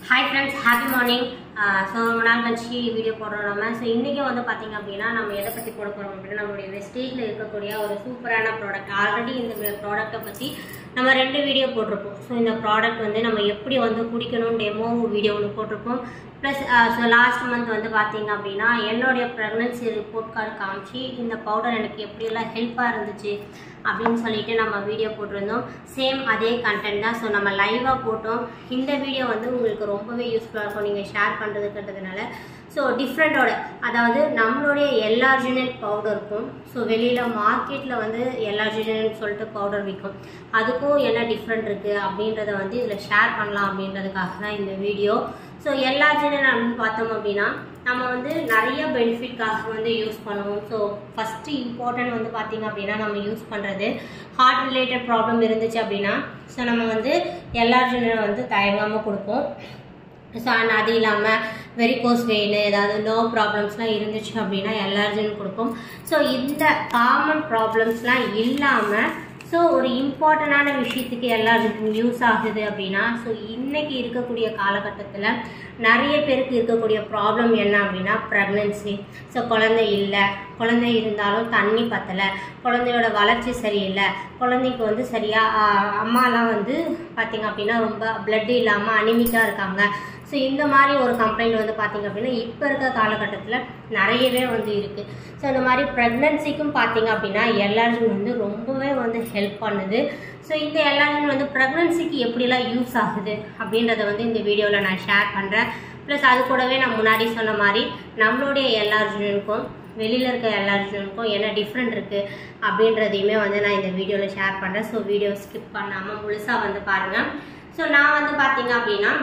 hi friends happy morning so ரொம்ப நாள் கழிச்சு வீடியோ போடுறோம் நம்ம ஸோ இன்றைக்கி வந்து பார்த்தீங்க அப்படின்னா நம்ம எதை பற்றி போட போகிறோம் அப்படின்னா நம்மளுடைய வெஸ்டேஜில் இருக்கக்கூடிய ஒரு சூப்பரான ப்ராடக்ட் ஆல்ரெடி இந்த ப்ராடக்ட்டை பற்றி நம்ம ரெண்டு வீடியோ போட்டிருப்போம் ஸோ இந்த ப்ராடக்ட் வந்து நம்ம எப்படி வந்து குடிக்கணும் டெமோ வீடியோ ஒன்று போட்டிருப்போம் ப்ளஸ் ஸோ லாஸ்ட் மந்த் வந்து பார்த்தீங்க அப்படின்னா என்னுடைய ப்ரெக்னன்சி ரிப்போர்ட் கார்டு காமிச்சு இந்த பவுடர் எனக்கு எப்படியெல்லாம் ஹெல்ப்பாக இருந்துச்சு அப்படின்னு சொல்லிட்டு நம்ம வீடியோ போட்டிருந்தோம் சேம் அதே கண்டென்ட் தான் ஸோ நம்ம லைவாக போட்டோம் இந்த வீடியோ வந்து உங்களுக்கு ரொம்பவே யூஸ்ஃபுல்லாக இருக்கும் நீங்கள் ஷேர் பண்ணுறதுன்றதுனால ஸோ டிஃப்ரெண்ட்டோட அதாவது நம்மளுடைய எல்லார்ஜினேட் பவுடர் இருக்கும் ஸோ வெளியில் மார்க்கெட்டில் வந்து எல்லார்ஜினேட் சொல்லிட்டு பவுடர் விற்கும் அதுக்கும் என்ன டிஃப்ரெண்ட் இருக்குது அப்படின்றத வந்து இதில் ஷேர் பண்ணலாம் அப்படின்றதுக்காக தான் இந்த வீடியோ ஸோ எல்லார்ஜினேட் அப்படின்னு பார்த்தோம் அப்படின்னா நம்ம வந்து நிறைய பெனிஃபிட்காக வந்து யூஸ் பண்ணுவோம் ஸோ ஃபஸ்ட்டு இம்பார்ட்டன்ட் வந்து பார்த்திங்க அப்படின்னா நம்ம யூஸ் பண்ணுறது ஹார்ட் ரிலேட்டட் ப்ராப்ளம் இருந்துச்சு அப்படின்னா ஸோ நம்ம வந்து எல்லார்ஜினை வந்து தயங்காமல் கொடுப்போம் ஸோ அண்ட் அது இல்லாமல் வெரிகோஸ் வெயின் ஏதாவது லோ ப்ராப்ளம்ஸ்லாம் இருந்துச்சு அப்படின்னா எல்லார்ஜின் கொடுப்போம் ஸோ இந்த காமன் ப்ராப்ளம்ஸ்லாம் இல்லாமல் ஸோ ஒரு இம்பார்ட்டண்டான விஷயத்துக்கு எல்லாருக்கும் யூஸ் ஆகுது அப்படின்னா ஸோ இன்னைக்கு இருக்கக்கூடிய காலகட்டத்தில் நிறைய பேருக்கு இருக்கக்கூடிய ப்ராப்ளம் என்ன அப்படின்னா ப்ரெக்னென்சி ஸோ குழந்தை இல்லை குழந்தை இருந்தாலும் தண்ணி பத்தலை குழந்தையோட வளர்ச்சி சரியில்லை குழந்தைக்கு வந்து சரியாக அம்மாலாம் வந்து பார்த்திங்க அப்படின்னா ரொம்ப பிளட் இல்லாமல் அனிமிக்காக இருக்காங்க ஸோ இந்த மாதிரி ஒரு கம்ப்ளைண்ட் வந்து பார்த்திங்க அப்படின்னா இப்போ இருக்க காலகட்டத்தில் நிறையவே வந்து இருக்குது ஸோ இந்த மாதிரி ப்ரெக்னன்சிக்கும் பார்த்திங்க அப்படின்னா எல்லாருக்கும் வந்து ரொம்பவே வந்து ஹெல்ப் பண்ணுது ஸோ இந்த எல்லாருமே வந்து ப்ரெக்னன்சிக்கு எப்படிலாம் யூஸ் ஆகுது அப்படின்றத வந்து இந்த வீடியோவில் நான் ஷேர் பண்ணுறேன் ப்ளஸ் அது கூடவே நான் முன்னாடி சொன்ன மாதிரி நம்மளுடைய எல்லாருக்கும் வெளியில் இருக்க எல்லாருக்கும் என்ன டிஃப்ரெண்ட் இருக்குது அப்படின்றதையுமே வந்து நான் இந்த வீடியோவில் ஷேர் பண்ணுறேன் ஸோ வீடியோ ஸ்கிப் பண்ணாமல் முழுசாக வந்து பாருங்கள் ஸோ நான் வந்து பார்த்தீங்க அப்படின்னா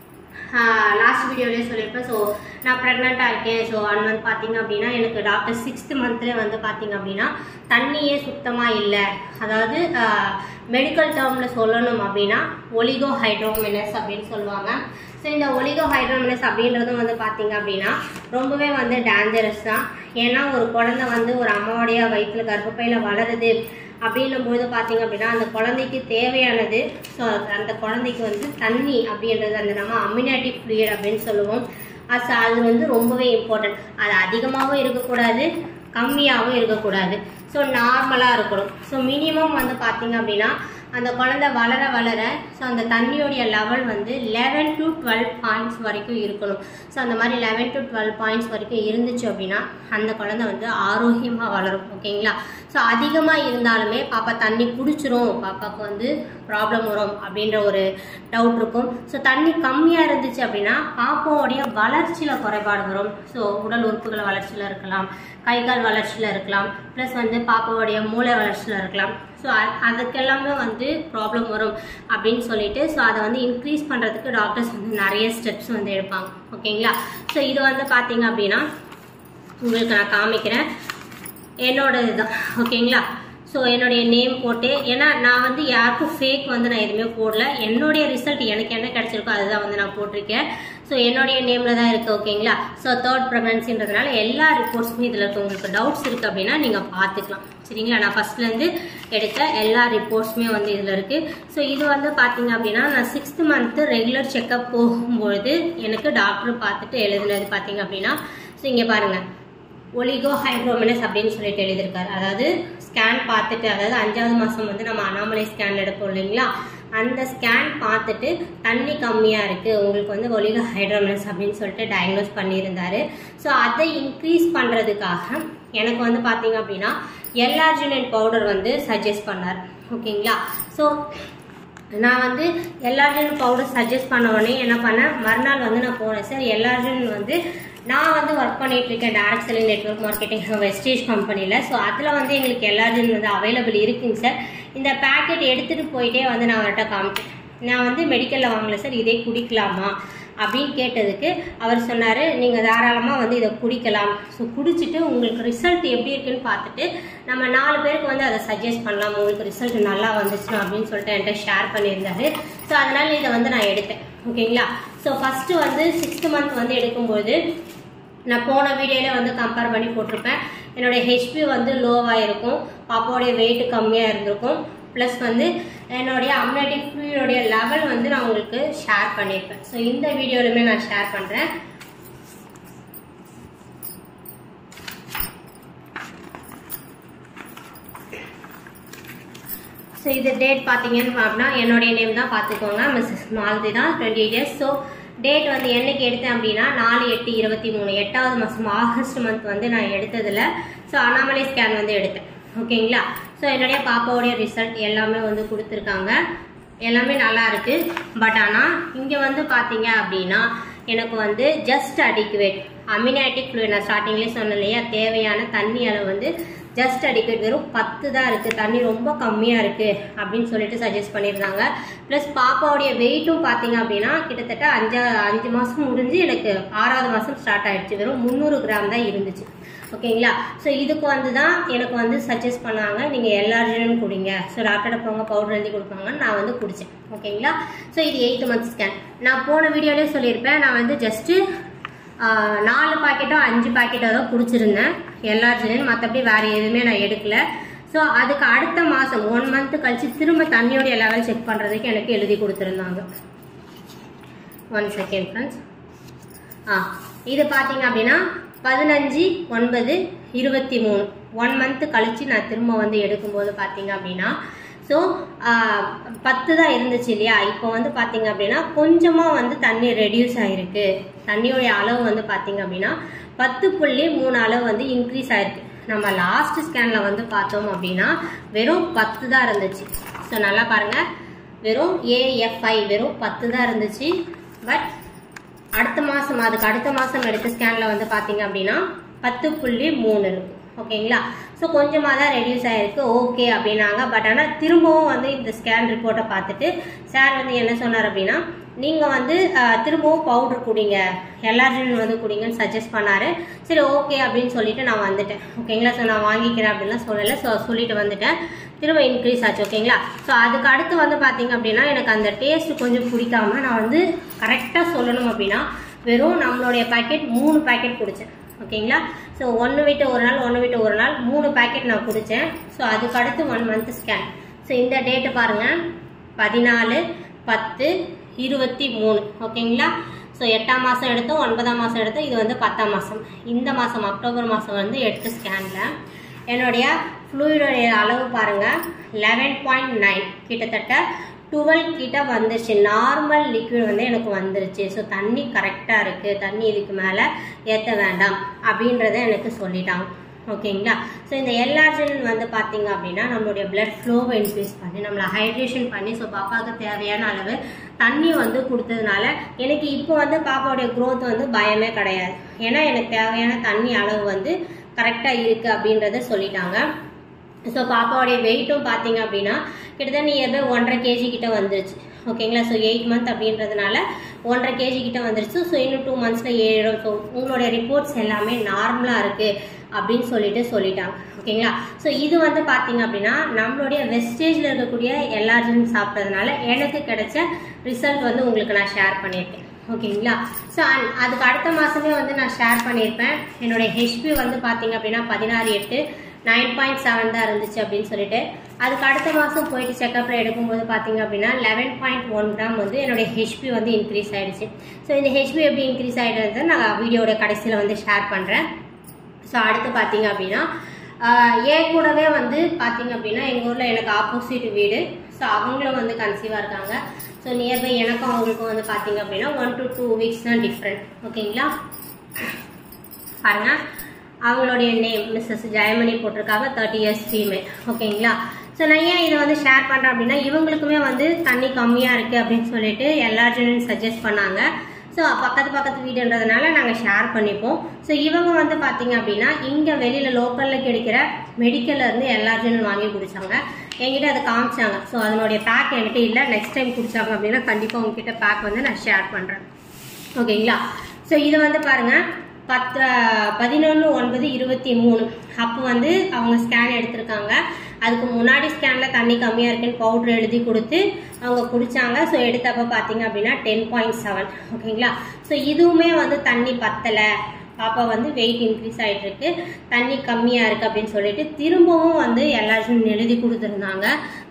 லாஸ்ட் வீடியோலேயே சொல்லியிருப்பேன் ஸோ நான் ப்ரெக்னெண்ட்டாக இருக்கேன் ஸோ ஒன் மந்த் பார்த்தீங்க அப்படின்னா எனக்கு டாக்டர் சிக்ஸ்த் மந்த்லேயே வந்து பார்த்தீங்க அப்படின்னா தண்ணியே சுத்தமாக இல்லை அதாவது மெடிக்கல் டேர்மில் சொல்லணும் அப்படின்னா ஒலிகோ ஹைட்ரோமினஸ் அப்படின்னு சொல்லுவாங்க ஸோ இந்த ஒலிகோ ஹைட்ரோமினஸ் அப்படின்றதும் வந்து பார்த்தீங்க அப்படின்னா ரொம்பவே வந்து டேஞ்சரஸ் தான் ஏன்னா ஒரு குழந்தை வந்து ஒரு அம்மாவுடைய வயிற்றில் கர்ப்பப்பையில் வளருது அப்படின்னும் பொழுது பார்த்தீங்க அப்படின்னா அந்த குழந்தைக்கு தேவையானது ஸோ அந்த குழந்தைக்கு வந்து தண்ணி அப்படின்றது அந்த நம்ம அம்யூனிட்டி ஃப்ளூயிட் அப்படின்னு சொல்லுவோம் அது அது வந்து ரொம்பவே இம்பார்ட்டன்ட் அது அதிகமாகவும் இருக்கக்கூடாது கம்மியாகவும் இருக்கக்கூடாது ஸோ நார்மலாக இருக்கணும் ஸோ மினிமம் வந்து பார்த்தீங்க அப்படின்னா அந்த குழந்தை வளர வளர ஸோ அந்த தண்ணியோடைய லெவல் வந்து லெவன் டு டுவெல் பாயிண்ட்ஸ் வரைக்கும் இருக்கணும் ஸோ அந்த மாதிரி லெவன் டு டுவெல் பாயிண்ட்ஸ் வரைக்கும் இருந்துச்சு அப்படின்னா அந்த குழந்தை வந்து ஆரோக்கியமாக வளரும் ஓகேங்களா ஸோ அதிகமாக இருந்தாலுமே பாப்பா தண்ணி குடிச்சிரும் பாப்பாவுக்கு வந்து ப்ராப்ளம் வரும் அப்படின்ற ஒரு டவுட் இருக்கும் ஸோ தண்ணி கம்மியாக இருந்துச்சு அப்படின்னா பாப்பாவோடைய வளர்ச்சியில் குறைபாடு வரும் ஸோ உடல் உறுப்புகள் வளர்ச்சியில் இருக்கலாம் கை கால் வளர்ச்சியில் இருக்கலாம் ப்ளஸ் வந்து பாப்பாவோடைய மூளை வளர்ச்சியில் இருக்கலாம் ஸோ அதுக்கெல்லாமே வந்து ப்ராப்ளம் வரும் அப்படின்னு சொல்லிட்டு ஸோ அதை வந்து இன்க்ரீஸ் பண்ணுறதுக்கு டாக்டர்ஸ் வந்து நிறைய ஸ்டெப்ஸ் வந்து எடுப்பாங்க ஓகேங்களா ஸோ இது வந்து பார்த்தீங்க அப்படின்னா உங்களுக்கு நான் காமிக்கிறேன் என்னோட இதுதான் ஓகேங்களா ஸோ என்னுடைய நேம் போட்டு ஏன்னா நான் வந்து யாருக்கும் ஃபேக் வந்து நான் எதுவுமே போடல என்னுடைய ரிசல்ட் எனக்கு என்ன கிடைச்சிருக்கோ அதுதான் வந்து நான் போட்டிருக்கேன் ஸோ என்னுடைய நேமில் தான் இருக்குது ஓகேங்களா ஸோ தேர்ட் ப்ரெக்னன்சின்றதுனால எல்லா ரிப்போர்ட்ஸுமே இதில் இருக்குது உங்களுக்கு டவுட்ஸ் இருக்குது அப்படின்னா நீங்கள் பார்த்துக்கலாம் சரிங்களா நான் ஃபஸ்ட்லேருந்து எடுத்த எல்லா ரிப்போர்ட்ஸுமே வந்து இதில் இருக்குது ஸோ இது வந்து பார்த்தீங்க அப்படின்னா நான் சிக்ஸ்த் மந்த்து ரெகுலர் செக்கப் போகும்பொழுது எனக்கு டாக்டர் பார்த்துட்டு எழுதுனது பார்த்தீங்க அப்படின்னா ஸோ இங்கே பாருங்கள் ஒலிகோ ஹைட்ரோமினஸ் அப்படின்னு சொல்லிட்டு எழுதியிருக்காரு அதாவது ஸ்கேன் பார்த்துட்டு அதாவது அஞ்சாவது மாதம் வந்து நம்ம அனாமலை ஸ்கேன் எடுப்போம் இல்லைங்களா அந்த ஸ்கேன் பார்த்துட்டு தண்ணி கம்மியாக இருக்குது உங்களுக்கு வந்து ஒலிகோ ஹைட்ரோமினஸ் அப்படின்னு சொல்லிட்டு டயக்னோஸ் பண்ணியிருந்தாரு ஸோ அதை இன்க்ரீஸ் பண்ணுறதுக்காக எனக்கு வந்து பார்த்தீங்க அப்படின்னா எல்லார்ஜினேட் பவுடர் வந்து சஜஸ்ட் பண்ணார் ஓகேங்களா ஸோ நான் வந்து எல்லார்ஜின் பவுடர் சஜஸ்ட் பண்ண உடனே என்ன பண்ணேன் மறுநாள் வந்து நான் போனேன் சார் எல்லார்ஜின் வந்து நான் வந்து ஒர்க் பண்ணிட்டு இருக்கேன் direct selling network marketing Vestige கம்பெனியில் ஸோ அதில் வந்து எங்களுக்கு எல்லார்ஜின் வந்து அவைலபிள் இருக்குங்க சார் இந்த பேக்கெட் எடுத்துகிட்டு போயிட்டே வந்து நான் அவர்கிட்ட காமிச்சேன் நான் வந்து மெடிக்கலில் வாங்கல சார் இதே குடிக்கலாமா அப்படின்னு கேட்டதுக்கு அவர் சொன்னார் நீங்கள் தாராளமாக வந்து இதை குடிக்கலாம் ஸோ குடிச்சிட்டு உங்களுக்கு ரிசல்ட் எப்படி இருக்குன்னு பார்த்துட்டு நம்ம நாலு பேருக்கு வந்து அதை சஜஸ்ட் பண்ணலாம் உங்களுக்கு ரிசல்ட் நல்லா வந்துச்சுன்னா அப்படின்னு சொல்லிட்டு என்கிட்ட ஷேர் பண்ணியிருந்தாரு ஸோ அதனால் இதை வந்து நான் எடுத்தேன் ஓகேங்களா ஸோ ஃபஸ்ட்டு வந்து சிக்ஸ்த் மந்த் வந்து எடுக்கும்போது நான் போன வீடியோவில் வந்து கம்பேர் பண்ணி போட்டிருப்பேன் என்னுடைய ஹெச்பி வந்து லோவாக இருக்கும் பாப்பாவுடைய வெயிட் கம்மியாக இருந்திருக்கும் ப்ளஸ் வந்து என்னுடைய அம்னோட்டிக் ஃப்ளூயிடோடைய லெவல் வந்து நான் உங்களுக்கு ஷேர் பண்ணியிருப்பேன் ஸோ இந்த வீடியோலுமே நான் ஷேர் பண்ணுறேன் ஸோ இது டேட் பார்த்தீங்கன்னு அப்படின்னா என்னுடைய நேம் தான் பார்த்துக்கோங்க மிஸ்ஸஸ் மாலதி தான் twenty eight years so date வந்து என்னைக்கு எடுத்தேன் அப்படின்னா நாலு எட்டு இருபத்தி மூணு எட்டாவது மாதம் ஆகஸ்ட் மந்த் வந்து நான் எடுத்ததில் ஸோ அனாமலை ஸ்கேன் வந்து எடுத்தேன் ஓகேங்களா ஸோ என்னுடைய பாப்பாவுடைய ரிசல்ட் எல்லாமே வந்து கொடுத்துருக்காங்க எல்லாமே நல்லா இருக்கு பட் ஆனால் இங்கே வந்து பார்த்தீங்க அப்படின்னா எனக்கு வந்து ஜஸ்ட் அடிக்குவேட் அமினாட்டிக் ஃப்ளூயிட் நான் ஸ்டார்டிங்லேயே சொன்னேன் இல்லையா தேவையான தண்ணி அளவு வந்து ஜஸ்ட் அடிக்குவேட் வெறும் பத்து தான் இருக்குது தண்ணி ரொம்ப கம்மியாக இருக்குது அப்படின்னு சொல்லிட்டு சஜஸ்ட் பண்ணியிருந்தாங்க ப்ளஸ் பாப்பாவுடைய வெயிட்டும் பார்த்தீங்க அப்படின்னா கிட்டத்தட்ட அஞ்சா அஞ்சு மாதம் முடிஞ்சு எனக்கு ஆறாவது மாதம் ஸ்டார்ட் ஆயிடுச்சு வெறும் முந்நூறு கிராம் தான் இருந்துச்சு ஓகேங்களா ஸோ இதுக்கு வந்து தான் எனக்கு வந்து சஜஸ்ட் பண்ணாங்க நீங்கள் எல்லார்ஜினும் குடிங்க ஸோ டாக்டர்கிட்ட போங்க பவுடர் எழுதி கொடுப்பாங்க நான் வந்து குடித்தேன் ஓகேங்களா ஸோ இது எயிட் மந்த் ஸ்கேன் நான் போன வீடியோலேயே சொல்லியிருப்பேன் நான் வந்து ஜஸ்ட்டு நாலு பாக்கெட்டோ அஞ்சு பாக்கெட்டோ தான் குடிச்சிருந்தேன் எல்லார்ஜினும் மற்றபடி வேறு எதுவுமே நான் எடுக்கல ஸோ அதுக்கு அடுத்த மாதம் ஒன் மந்த் கழிச்சு திரும்ப தண்ணியோடைய லெவல் செக் பண்ணுறதுக்கு எனக்கு எழுதி கொடுத்துருந்தாங்க ஒன் செகண்ட் ஃப்ரெண்ட்ஸ் ஆ இது பார்த்தீங்க அப்படின்னா பதினஞ்சு ஒன்பது இருபத்தி மூணு ஒன் மந்த் கழிச்சு நான் திரும்ப வந்து எடுக்கும்போது பார்த்தீங்க அப்படின்னா ஸோ பத்து தான் இருந்துச்சு இல்லையா இப்போ வந்து பார்த்தீங்க அப்படின்னா கொஞ்சமாக வந்து தண்ணி ரெடியூஸ் ஆகிருக்கு தண்ணியோடைய அளவு வந்து பார்த்தீங்க அப்படின்னா பத்து புள்ளி மூணு அளவு வந்து இன்க்ரீஸ் ஆயிருக்கு நம்ம லாஸ்ட் ஸ்கேனில் வந்து பார்த்தோம் அப்படின்னா வெறும் பத்து தான் இருந்துச்சு ஸோ நல்லா பாருங்கள் வெறும் ஏஎஃப்ஐ வெறும் பத்து தான் இருந்துச்சு பட் அடுத்த மாதம் அதுக்கு அடுத்த மாதம் எடுத்த ஸ்கேனில் வந்து பார்த்தீங்க அப்படின்னா பத்து புள்ளி மூணு இருக்கு ஓகேங்களா ஸோ கொஞ்சமாக தான் ரெடியூஸ் ஆகிருக்கு ஓகே அப்படின்னாங்க பட் ஆனால் திரும்பவும் வந்து இந்த ஸ்கேன் ரிப்போர்ட்டை பார்த்துட்டு சார் வந்து என்ன சொன்னார் அப்படின்னா நீங்கள் வந்து அஹ், திரும்பவும் பவுடர் குடிங்க எல்லார்ஜின் வந்து குடிங்கன்னு சஜஸ்ட் பண்ணார் சரி ஓகே அப்படின்னு சொல்லிட்டு நான் வந்துட்டேன் ஓகேங்களா ஸோ நான் வாங்கிக்கிறேன் அப்படின்லாம் சொல்லலை ஸோ சொல்லிட்டு வந்துட்டேன் திரும்ப இன்க்ரீஸ் ஆச்சு ஓகேங்களா ஸோ அதுக்கு அடுத்து வந்து பார்த்தீங்க அப்படின்னா எனக்கு அந்த டேஸ்ட் கொஞ்சம் பிடிக்காம நான் வந்து கரெக்டாக சொல்லணும் அப்படின்னா வெறும் நம்மளுடைய பாக்கெட் மூணு பாக்கெட் குடித்தேன் ஓகேங்களா ஸோ ஒன்று விட்டு ஒரு நாள் ஒன்று விட்டு ஒரு நாள் மூணு பாக்கெட் நான் குடித்தேன் ஸோ அதுக்கு அடுத்து ஒன் மந்த் ஸ்கேன் ஸோ இந்த டேட்டு பாருங்கள் பதினாலு பத்து இருபத்தி மூணு ஓகேங்களா ஸோ எட்டாம் மாதம் எடுத்தோம் ஒன்பதாம் மாதம் எடுத்தோம் இது வந்து பத்தாம் மாதம் இந்த மாதம் அக்டோபர் மாதம் வந்து எடுத்த ஸ்கேனில் என்னுடைய ஃப்ளூயிடோடைய அளவு பாருங்கள் லெவன் பாயிண்ட் நைன் கிட்டத்தட்ட டுவெல் கிட்ட வந்துருச்சு நார்மல் லிக்விட் வந்து எனக்கு வந்துருச்சு ஸோ தண்ணி கரெக்டாக இருக்குது தண்ணி இதுக்கு மேலே ஏற்ற வேண்டாம் அப்படின்றத எனக்கு சொல்லிட்டாங்க ஓகேங்களா ஸோ இந்த எல்லார்ஜின் வந்து பார்த்தீங்க அப்படின்னா நம்மளுடைய blood ஃப்ளோவை இன்க்ரீஸ் பண்ணி நம்மளை ஹைட்ரேஷன் பண்ணி ஸோ பாப்பாவுக்கு தேவையான அளவு தண்ணி வந்து கொடுத்ததுனால எனக்கு இப்போ வந்து பாப்பாவுடைய growth வந்து பயமே கிடையாது ஏன்னா எனக்கு தேவையான தண்ணி அளவு வந்து கரெக்டாக இருக்குது அப்படின்றத சொல்லிட்டாங்க ஸோ பாப்பாவுடைய வெயிட்டும் பார்த்தீங்க அப்படின்னா கிட்டத்தட்ட நியர்பை ஒன்றரை கேஜி கிட்ட வந்துருச்சு ஓகேங்களா ஸோ எயிட் மந்த் அப்படின்றதுனால ஒன்றரை கேஜி கிட்ட வந்துருச்சு ஸோ இன்னும் டூ மந்த்ஸில் ஏறிடும் ஸோ உங்களுடைய ரிப்போர்ட்ஸ் எல்லாமே நார்மலாக இருக்குது அப்படின்னு சொல்லிட்டு சொல்லிட்டாங்க ஓகேங்களா ஸோ இது வந்து பார்த்தீங்க அப்படின்னா நம்மளுடைய வெஸ்டேஜில் இருக்கக்கூடிய எல்லாரும் சாப்பிட்டதுனால எனக்கு கிடைச்ச ரிசல்ட் வந்து உங்களுக்கு நான் ஷேர் பண்ணியிருக்கேன் ஓகேங்களா ஸோ அதுக்கு அடுத்த மாதமே வந்து நான் ஷேர் பண்ணியிருப்பேன் என்னுடைய ஹெச்பி வந்து பார்த்தீங்க அப்படின்னா பதினாறு எட்டு நைன் பாயிண்ட் செவன் தான் இருந்துச்சு அப்படின்னு சொல்லிட்டு அதுக்கு அடுத்த மாதம் போயிட்டு செக்கப்பில் எடுக்கும்போது பார்த்தீங்க அப்படின்னா லெவன் பாயிண்ட் ஒன் கிராம் வந்து என்னுடைய ஹெச்பி வந்து இன்க்ரீஸ் ஆயிடுச்சு ஸோ இந்த ஹெச்பி எப்படி இன்க்ரீஸ் ஆகிடுறது நான் வீடியோட கடைசியில் வந்து ஷேர் பண்ணுறேன் ஸோ அடுத்து பார்த்தீங்க அப்படின்னா ஆஹ் என் கூடவே வந்து பார்த்தீங்க அப்படின்னா எங்கள் ஊரில் எனக்கு ஆப்போசிட் வீடு ஸோ அவங்களும் வந்து கன்சீவாக இருக்காங்க ஸோ நியர்பை எனக்கும் அவங்களுக்கும் வந்து பார்த்தீங்க அப்படின்னா ஒன் டு டூ வீக்ஸ் தான் டிஃப்ரெண்ட் ஓகேங்களா பாருங்க அவங்களுடைய நேம் மிஸ்ஸஸ் ஜெயமணி போட்டிருக்காங்க தேர்ட்டி இயர்ஸ் ஃபீமேல் ஓகேங்களா ஸோ நான் ஏன் இதை வந்து ஷேர் பண்ணுறேன் அப்படின்னா இவங்களுக்குமே வந்து தண்ணி கம்மியாக இருக்குது அப்படின்னு சொல்லிட்டு எல்லாரும் சஜஸ்ட் பண்ணாங்க ஸோ பக்கத்து பக்கத்து வீடுன்றதுனால நாங்கள் ஷேர் பண்ணிப்போம் ஸோ இவங்க வந்து பார்த்தீங்க அப்படின்னா இங்கே வெளியில் லோக்கலில் கிடைக்கிற மெடிக்கல்ல இருந்து எல்லாரும் வாங்கி குடிச்சாங்க என்கிட்ட அதை காமிச்சாங்க ஸோ அதனுடைய பேக் என்கிட்ட இல்லை நெக்ஸ்ட் டைம் குடிச்சாங்க அப்படின்னா கண்டிப்பாக உங்ககிட்ட பேக் வந்து நான் ஷேர் பண்ணுறேன் ஓகேங்களா ஸோ இது வந்து பாருங்க பத்து பதினொன்று ஒன்பது இருபத்தி மூணு அப்போ வந்து அவங்க ஸ்கேன் எடுத்திருக்காங்க அதுக்கு முன்னாடி ஸ்கேனில் தண்ணி கம்மியாக இருக்குன்னு பவுடர் எழுதி கொடுத்து அவங்க குடிச்சாங்க ஸோ எடுத்தப்ப பார்த்தீங்க அப்படின்னா டென் பாயிண்ட் செவன் ஓகேங்களா ஸோ இதுவுமே வந்து தண்ணி பத்தலை பாப்பா வந்து வெயிட் இன்க்ரீஸ் ஆகிட்டு இருக்கு தண்ணி கம்மியாக இருக்குது அப்படின்னு சொல்லிட்டு திரும்பவும் வந்து எல்லாருக்கும் எழுதி கொடுத்துருந்தாங்க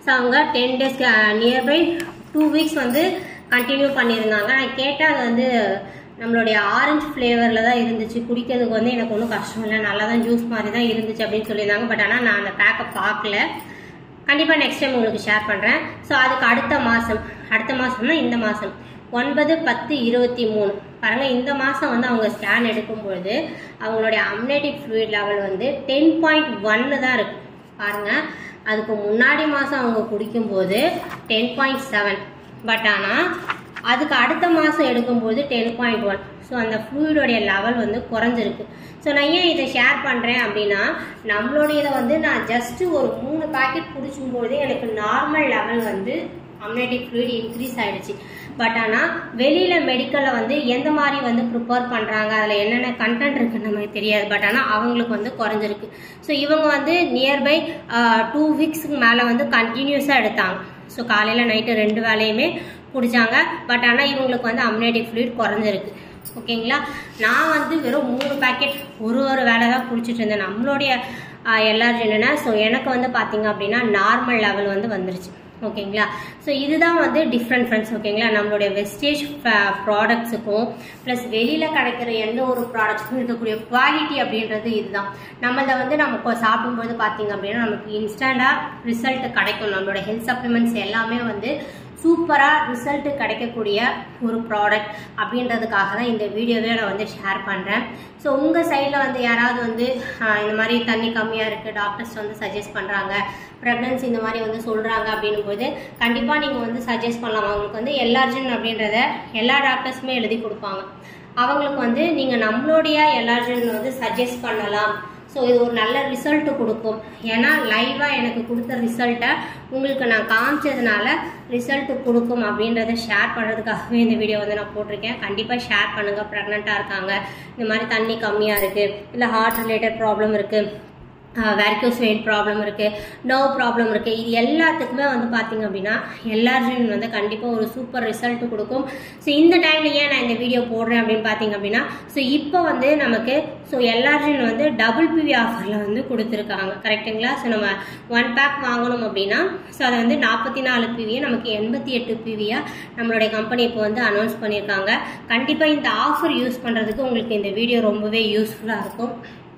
ஸோ அவங்க ten days nearby two weeks வந்து கண்டினியூ பண்ணியிருந்தாங்க நான் கேட்டால் அது வந்து நம்மளுடைய ஆரஞ்சு ஃப்ளேவரில் தான் இருந்துச்சு குடிக்கிறதுக்கு வந்து எனக்கு ஒன்றும் கஷ்டம் இல்லை நல்லா தான் ஜூஸ் மாதிரி தான் இருந்துச்சு அப்படின்னு சொல்லியிருந்தாங்க பட் ஆனால் நான் அந்த பேக்கை பார்க்கல கண்டிப்பாக நெக்ஸ்ட் டைம் உங்களுக்கு ஷேர் பண்ணுறேன் ஸோ அதுக்கு அடுத்த மாதம் அடுத்த மாதம்னா இந்த மாதம் ஒன்பது பத்து இருபத்தி மூணு பாருங்கள் இந்த மாதம் வந்து அவங்க ஸ்கேன் எடுக்கும்பொழுது அவங்களுடைய அம்னேட்டிவ் ஃப்ளூயிட் லெவல் வந்து டென் பாயிண்ட் ஒன்னு தான் இருக்கு பாருங்கள் அதுக்கு முன்னாடி மாதம் அவங்க குடிக்கும்போது டென் பாயிண்ட் செவன் பட் ஆனால் அதுக்கு அடுத்த மாதம் எடுக்கும்போது டென் பாயிண்ட் ஒன் ஸோ அந்த ஃப்ளூயிடோடைய லெவல் வந்து குறைஞ்சிருக்கு ஸோ நான் ஏன் இதை ஷேர் பண்ணுறேன் அப்படின்னா நம்மளுடைய இதை வந்து நான் ஜஸ்ட்டு ஒரு மூணு பாக்கெட் குடிக்கும்போது எனக்கு நார்மல் லெவல் வந்து அம்னேட்டிக் ஃப்ளூயிட் இன்க்ரீஸ் ஆயிடுச்சு பட் ஆனால் வெளியில் மெடிக்கலில் வந்து எந்த மாதிரி வந்து ப்ரிப்பேர் பண்ணுறாங்க அதில் என்னென்ன கண்டென்ட் இருக்குன்னு நமக்கு தெரியாது பட் ஆனால் அவங்களுக்கு வந்து குறைஞ்சிருக்கு ஸோ இவங்க வந்து நியர்பை டூ வீக்ஸ்க்கு மேலே வந்து கண்டினியூஸாக எடுத்தாங்க ஸோ காலையில் நைட்டு ரெண்டு வேலையுமே குடித்தாங்க பட் ஆனால் இவங்களுக்கு வந்து அம்னேட்டிக் ஃப்ளூயிட் குறைஞ்சிருக்கு ஓகேங்களா நான் வந்து வெறும் மூணு பேக்கெட் ஒரு ஒரு வேலை தான் குடிச்சிட்டு இருந்தேன் நம்மளுடைய எல்லாரும் என்னென்னா ஸோ எனக்கு வந்து பார்த்தீங்க அப்படின்னா நார்மல் லெவல் வந்து வந்துருச்சு ஓகேங்களா ஸோ இதுதான் வந்து டிஃப்ரெண்ட் ஃப்ரெண்ட்ஸ் ஓகேங்களா நம்மளுடைய வெஸ்டேஜ் ப்ராடக்ட்ஸுக்கும் ப்ளஸ் வெளியில் கிடைக்கிற எந்த ஒரு ப்ராடக்ட்ஸுக்கும் இருக்கக்கூடிய குவாலிட்டி அப்படின்றது இதுதான் நம்மளை வந்து நம்ம சாப்பிடும்போது பார்த்தீங்க அப்படின்னா நமக்கு இன்ஸ்டண்ட்டாக ரிசல்ட் கிடைக்கும் நம்மளோட ஹெல்த் சப்ளிமெண்ட்ஸ் எல்லாமே வந்து சூப்பராக ரிசல்ட் கிடைக்கக்கூடிய ஒரு ப்ராடக்ட் அப்படின்றதுக்காக தான் இந்த வீடியோவே நான் வந்து ஷேர் பண்ணுறேன் ஸோ உங்கள் சைடில் வந்து யாராவது வந்து இந்த மாதிரி தண்ணி கம்மியாக இருக்குது டாக்டர்ஸ் வந்து சஜஸ்ட் பண்ணுறாங்க ப்ரெக்னன்சி இந்த மாதிரி வந்து சொல்கிறாங்க அப்படின்னும் போது கண்டிப்பாக நீங்கள் வந்து சஜஸ்ட் பண்ணலாம் அவங்களுக்கு வந்து எல்லார்ஜின் அப்படின்றத எல்லா டாக்டர்ஸுமே எழுதி கொடுப்பாங்க அவங்களுக்கு வந்து நீங்கள் நம்மளுடைய எல்லார்ஜின் வந்து சஜஸ்ட் பண்ணலாம் ஸோ இது ஒரு நல்ல ரிசல்ட் கொடுக்கும் ஏன்னா லைவாக எனக்கு கொடுத்த ரிசல்ட்டை உங்களுக்கு நான் காமிச்சதுனால ரிசல்ட் கொடுக்கும் அப்படின்றத ஷேர் பண்ணுறதுக்காகவே இந்த வீடியோ வந்து நான் போட்டிருக்கேன் கண்டிப்பாக ஷேர் பண்ணுங்கள் ப்ரெக்னெண்ட்டாக இருக்காங்க இந்த மாதிரி தண்ணி கம்மியாக இருக்குது இல்லை ஹார்ட் ரிலேட்டட் ப்ராப்ளம் இருக்குது வேரிகோஸ் வெயின் ப்ராப்ளம் இருக்குது நர்வ் ப்ராப்ளம் இருக்குது இது எல்லாத்துக்குமே வந்து பார்த்திங்க அப்படின்னா எல்லார்ஜின் வந்து கண்டிப்பாக ஒரு சூப்பர் ரிசல்ட் கொடுக்கும் ஸோ இந்த டைமில் ஏன் நான் இந்த வீடியோ போடுறேன் அப்படின்னு பார்த்தீங்க அப்படின்னா ஸோ இப்போ வந்து நமக்கு ஸோ எல்லார்ஜின் வந்து டபுள் பிவி ஆஃபரில் வந்து கொடுத்துருக்காங்க கரெக்டுங்களா ஸோ நம்ம ஒன் பேக் வாங்கணும் அப்படின்னா ஸோ அதை வந்து நாற்பத்தி நாலு பிவியை நமக்கு எண்பத்தி எட்டு பிவியாக நம்மளுடைய கம்பெனி இப்போ வந்து அனௌன்ஸ் பண்ணியிருக்காங்க கண்டிப்பாக இந்த ஆஃபர் யூஸ் பண்ணுறதுக்கு உங்களுக்கு இந்த வீடியோ ரொம்பவே யூஸ்ஃபுல்லாக இருக்கும்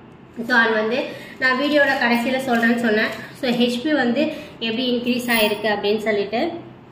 ஸோ அது வந்து நான் வீடியோட கடைசியில் சொல்கிறேன்னு சொன்னேன் ஸோ ஹெச்பி வந்து எப்படி இன்க்ரீஸ் ஆகிருக்கு அப்படின்னு சொல்லிட்டு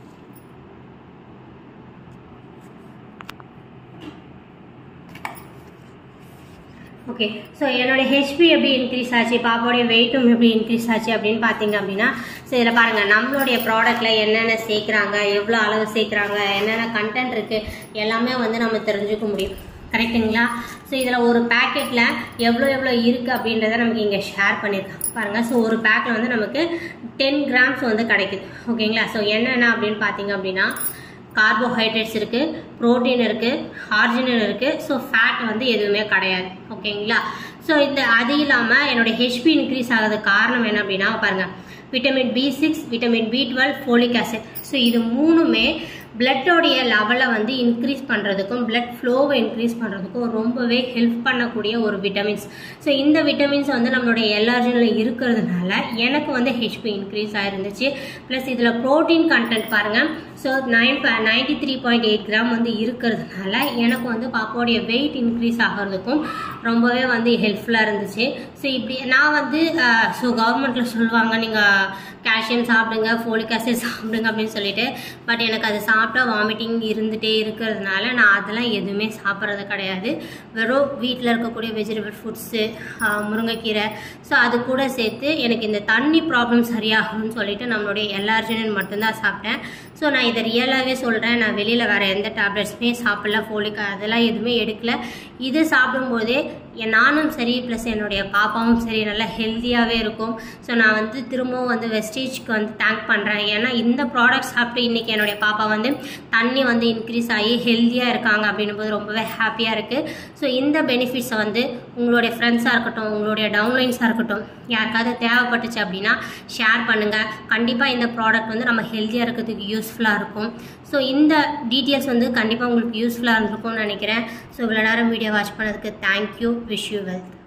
ஓகே ஸோ என்னோட ஹெச்பி எப்படி இன்க்ரீஸ் ஆச்சு பாப்பாவுடைய வெயிட்டும் எப்படி இன்க்ரீஸ் ஆச்சு அப்படின்னு பார்த்தீங்க அப்படின்னா ஸோ இதில் பாருங்கள் நம்மளுடைய ப்ராடக்ட்டில் என்னென்ன சேர்க்குறாங்க எவ்வளோ அளவு சேர்க்குறாங்க என்னென்ன கண்டென்ட் இருக்குது எல்லாமே வந்து நம்ம தெரிஞ்சுக்க முடியும் கரெக்டுங்களா ஸோ இதில் ஒரு பேக்கெட்டில் எவ்வளோ எவ்வளோ இருக்குது அப்படின்றத நமக்கு இங்கே ஷேர் பண்ணியிருக்காங்க பாருங்கள் ஸோ ஒரு பேக்கில் வந்து நமக்கு டென் கிராம்ஸ் வந்து கிடைக்குது ஓகேங்களா ஸோ என்னென்ன அப்படின்னு பார்த்தீங்க அப்படின்னா கார்போஹைட்ரேட்ஸ் இருக்குது ப்ரோட்டீன் இருக்குது ஹார்ஜினல் இருக்குது ஸோ ஃபேட் வந்து எதுவுமே கிடையாது ஓகேங்களா ஸோ இந்த அது இல்லாமல் என்னுடைய ஹெச்பி இன்க்ரீஸ் ஆகிறதுக்கு காரணம் என்ன அப்படின்னா பாருங்கள் vitamin B six vitamin B twelve folic acid so இது மூணுமே பிளட்டோடைய லெவலை வந்து இன்க்ரீஸ் பண்ணுறதுக்கும் பிளட் ஃப்ளோவை இன்க்ரீஸ் பண்ணுறதுக்கும் ரொம்பவே ஹெல்ப் பண்ணக்கூடிய ஒரு விட்டமின்ஸ் ஸோ இந்த விட்டமின்ஸ் வந்து நம்மளுடைய எல்லார்ஜனில் இருக்கிறதுனால எனக்கு வந்து ஹெச்பி இன்க்ரீஸ் ஆயிருந்துச்சு ப்ளஸ் இதில் ப்ரோட்டீன் கண்டென்ட் பாருங்கள் so nine ninety three point eight gram வந்து இருக்கிறதுனால எனக்கு வந்து பாப்பாவுடைய வெயிட் இன்க்ரீஸ் ஆகிறதுக்கும் ரொம்பவே வந்து ஹெல்ப்ஃபுல்லாக இருந்துச்சு ஸோ இப்படி நான் வந்து ஸோ கவர்மெண்ட்டில் சொல்லுவாங்க நீங்கள் கால்சியம் சாப்பிடுங்க ஃபோலிக் ஆசிட் சாப்பிடுங்க அப்படின்னு சொல்லிட்டு பட் எனக்கு அது சாப்பிட்டா வாமிட்டிங் இருந்துகிட்டே இருக்கிறதுனால நான் அதெல்லாம் எதுவுமே சாப்பிட்றது கிடையாது வெறும் வீட்டில் இருக்கக்கூடிய வெஜிடபிள் ஃபுட்ஸு முருங்கைக்கீரை ஸோ அது கூட சேர்த்து எனக்கு இந்த தண்ணி ப்ராப்ளம் சரியாகும்னு சொல்லிட்டு நம்மளுடைய எல்லார்ஜினன் மட்டும்தான் சாப்பிட்டேன் ஸோ நான் இதை ரியலாகவே சொல்கிறேன் நான் வெளியில் வேறு எந்த டேப்லெட்ஸுமே சாப்பிடல ஃபோலிக் அதெல்லாம் எதுவுமே எடுக்கல இது சாப்பிடும்போதே நானும் சரி ப்ளஸ் என்னுடைய பாப்பாவும் சரி நல்லா ஹெல்த்தியாகவே இருக்கும் ஸோ நான் வந்து திரும்பவும் வந்து வெஸ்டேஜ்க்கு வந்து தேங்க் பண்ணுறேன் ஏன்னா இந்த ப்ராடக்ட் சாப்பிட்டு இன்றைக்கி என்னுடைய பாப்பா வந்து தண்ணி வந்து இன்க்ரீஸ் ஆகி ஹெல்த்தியாக இருக்காங்க அப்படின்னும் போது ரொம்பவே ஹாப்பியாக இருக்குது ஸோ இந்த பெனிஃபிட்ஸை வந்து உங்களுடைய ஃப்ரெண்ட்ஸாக இருக்கட்டும் உங்களுடைய டவுன்லைன்ஸாக இருக்கட்டும் யாருக்காவது தேவைப்பட்டுச்சு அப்படின்னா ஷேர் பண்ணுங்கள் கண்டிப்பாக இந்த ப்ராடக்ட் வந்து நம்ம ஹெல்த்தியாக இருக்கிறதுக்கு யூஸ்ஃபுல்லாக இருக்கும் ஸோ இந்த டீட்டெயில்ஸ் வந்து கண்டிப்பாக உங்களுக்கு யூஸ்ஃபுல்லாக இருந்திருக்கும்னு நினைக்கிறேன் ஸோ இவ்வளோ நேரம் வீடியோ வாட்ச் பண்ணதுக்கு தேங்க்யூ விஷ் யூ வெல்த்